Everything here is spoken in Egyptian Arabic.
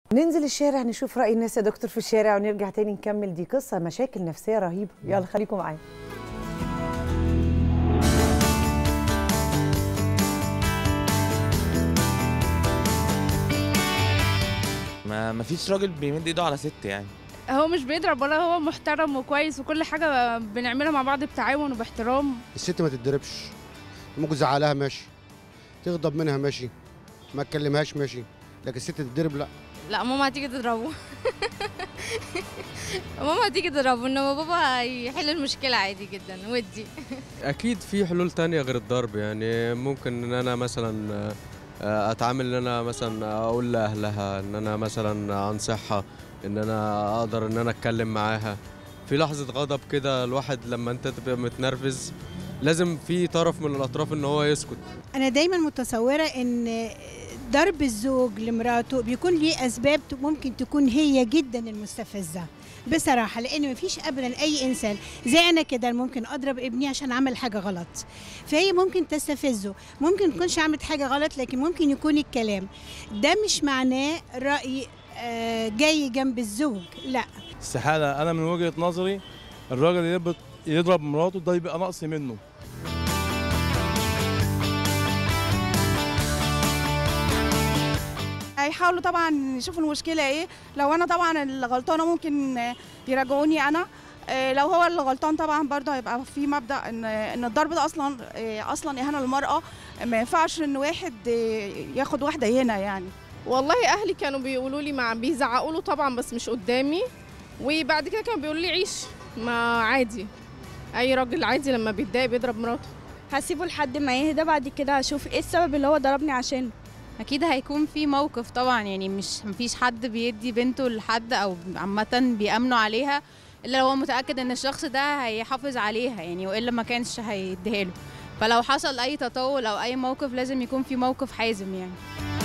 ننزل الشارع نشوف رأي الناس يا دكتور في الشارع ونرجع تاني نكمل دي قصة مشاكل نفسية رهيبة يلا خليكم معايا ما ما فيش راجل بيمد ايده على ست يعني هو مش بيضرب ولا هو محترم وكويس وكل حاجة بنعملها مع بعض بتعاون وباحترام الست ما تتضربش ممكن زعلها ماشي تغضب منها ماشي ما تكلمهاش ماشي لكن الست تتضرب لا لا ماما هتيجي تضربه ماما هتيجي تضربه انما بابا هيحل المشكلة عادي جدا ودي اكيد في حلول تانية غير الضرب يعني ممكن ان انا مثلا آه، اتعامل ان انا مثلا اقول لاهلها ان انا مثلا انصحها ان انا اقدر ان انا اتكلم معاها في لحظة غضب كده الواحد لما انت تبقى متنرفز لازم في طرف من الاطراف ان هو يسكت أنا دايما متصورة إن ضرب الزوج لمراته بيكون ليه أسباب ممكن تكون هي جدا المستفزة بصراحة لأن مفيش أبدا أي إنسان زي أنا كده ممكن أضرب ابني عشان عمل حاجة غلط فهي ممكن تستفزه ممكن تكونش عملت حاجة غلط لكن ممكن يكون الكلام ده مش معناه رأي آه، جاي جنب الزوج لا استحالة أنا من وجهة نظري الراجل اللي يضرب- يضرب مراته ده يبقى نقص منه هيحاولوا طبعا يشوفوا المشكله ايه لو انا طبعا اللي غلطانه ممكن يراجعوني انا إيه لو هو اللي غلطان طبعا برضه هيبقى في مبدا ان ان الضرب ده اصلا إيه اصلا اهانه للمراه ما ينفعش ان واحد إيه ياخد واحده هنا يعني والله أهلي كانوا بيقولوا لي مع بيزعقوا له طبعا بس مش قدامي وبعد كده كانوا بيقولوا لي عيش ما عادي أي راجل عادي لما بيتضايق بيضرب مراته هسيبه لحد ما يهدى بعد كده هشوف ايه السبب اللي هو ضربني عشانه اكيد هيكون في موقف طبعا يعني مش مفيش حد بيدي بنته لحد او عامة بيأمنوا عليها الا لو هو متأكد ان الشخص ده هيحافظ عليها يعني والا ما كانش هيديها له فلو حصل اي تطاول او اي موقف لازم يكون في موقف حازم يعني